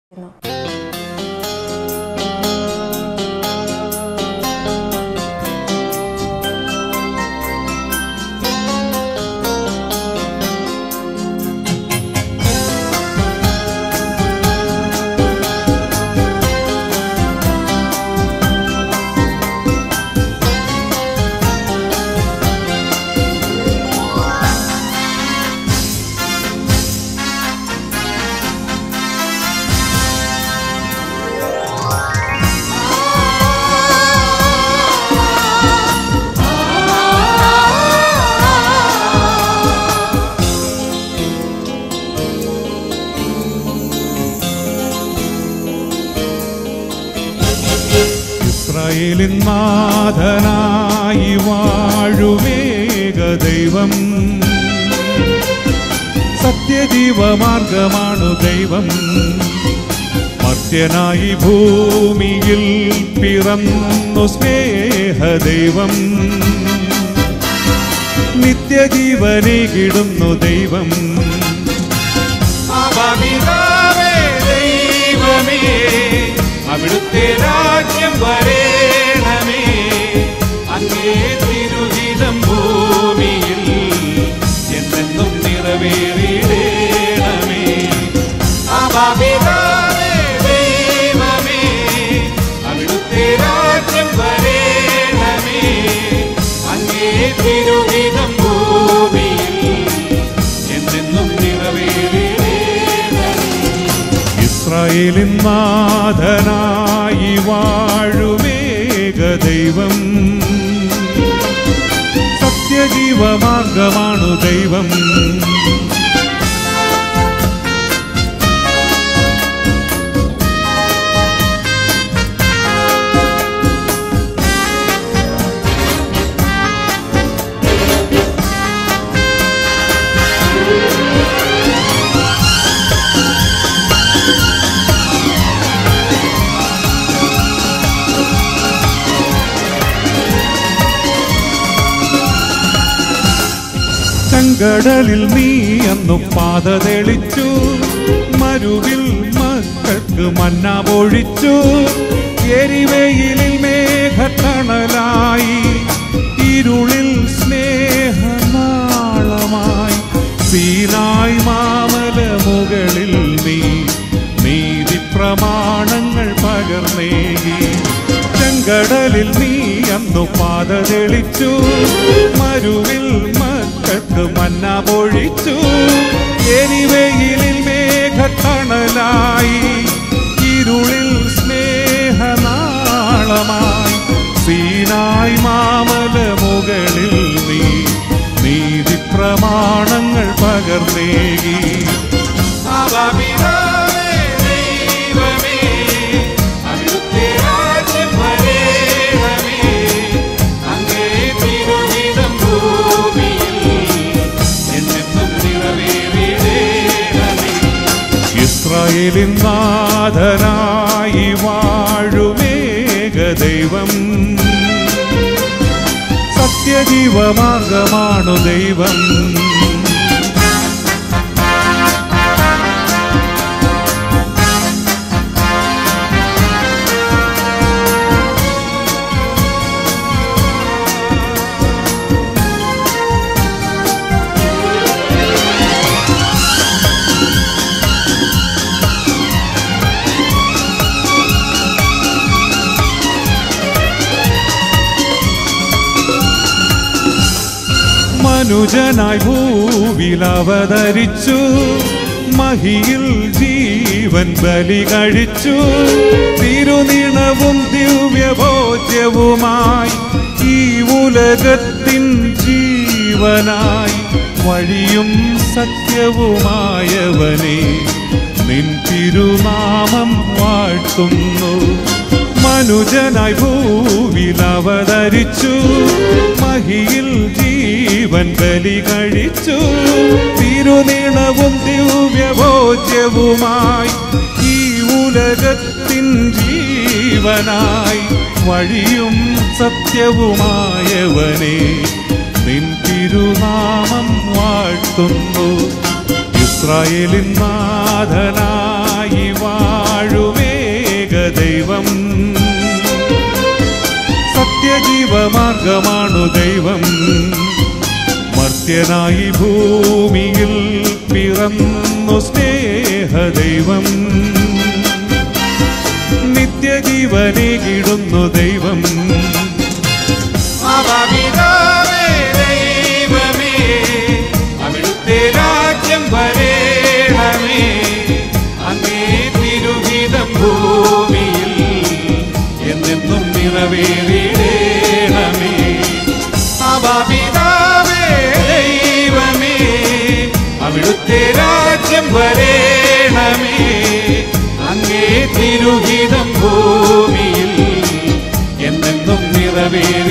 ഇസ്രായേലിൻ നാഥനായി വാഴുവേക ദൈവം സത്യജീവമാർഗമാണു ദൈവം മർത്യനായി ഭൂമിയിൽ പിറന്നു സ്നേഹദൈവം നിത്യജീവനേകിടുന്നു ദൈവം ആവാമിതാവേ ദൈവമേ അവിടുത്തെ രാജ്യം വരേണമേ അങ്ങേ തിരുഹിതം ഭൂമിയിൽ എന്നെന്നും നിറവേറിയിടേണമേ ആവാമിതാവേ ദൈവമേ അവിടുത്തെ രാജ്യം വരേണമേ അങ്ങേ തിരുഹിതം ഭൂമിയിൽ എന്നെന്നും നിറവേറിയിടേണമേ ഇസ്രായേലിൻ നാഥനായി വാഴുമേക ദൈവം സത്യജീവമാർഗമാണു ദൈവം ചെങ്കടലിൽ നീ അന്നു പാത തെളിച്ചു മരുവിൽ മക്കൾക്ക് മന്ന പൊഴിച്ചു എരിവെയിലിൽ മേഘത്തണലായി ഇരുളിൽ സ്നേഹനാളമായി സീനായി മാമല മുകളിൽ നീ നീതി പ്രമാണങ്ങൾ പകർന്നേകി ചെങ്കടലിൽ നീ അന്നു പാത തെളിച്ചു മരുവിൽ മക്കൾക്ക് മന്ന പൊഴിച്ചു എരിവെയിലിൽ മേഘത്തണലായി ഇരുളിൽ സ്നേഹനാളമായി സീനായി മാമല മുകളിൽ നീ നീതി പ്രമാണങ്ങൾ പകർന്നേകി ആവാമിതാവേ ദൈവമേ, അവിടുത്തെ രാജ്യം വരേണമേ, അങ്ങേ തിരുഹിതം ഭൂമിയിൽ എന്നെന്നും നിറവേറിയിടേണമേ. ഇസ്രായേലിൻ നാഥനായി വാഴുമേക ദൈവം സത്യജീവമാർഗമാണു ദൈവം മനുജനായി ഭൂവിൽ അവതരിച്ചു മഹിയിൽ ജീവൻ ബലി കഴിച്ചു തിരുനിണവും ദിവ്യഭോജ്യവുമായി ഈ ഉലകത്തിൻ ജീവനായി വഴിയും സത്യവുമായവനെ നിൻ തിരുനാമം വാഴ്ത്തുന്നു മനുജനായി ഭൂവിൽ അവതരിച്ചു മഹിയിൽ ജീവൻ ബലി കഴിച്ചു തിരുനിണവും ദിവ്യഭോജ്യവുമായി ഈ ഉലകത്തിൻ ജീവനായി വഴിയും സത്യവുമായവനെ നിൻ തിരുനാമം വാഴ്ത്തുന്നു ഇസ്രായേലിൻ നാഥനായി വാഴ യാഗമാണു ദൈവം മർത്യനായി ഭൂമിയിൽ പിറന്നു സ്നേഹദൈവം നിത്യജീവനെ കിടുന്നു ദൈവം അവപിതാവേ ദൈവമേ, അവിടുത്തെ രാജ്യം വരേണമേ അങ്ങേ തിരുഹിതം ഭൂമിയിൽ എന്നെന്നും നിറവേറിടേണമേ അവപിതാവേ ദൈവമേ അവിടുത്തെ രാജ്യം വരേണമേ അങ്ങേ തിരുഹിതം ഭൂമിയിൽ എന്നെന്നും നിറവേറി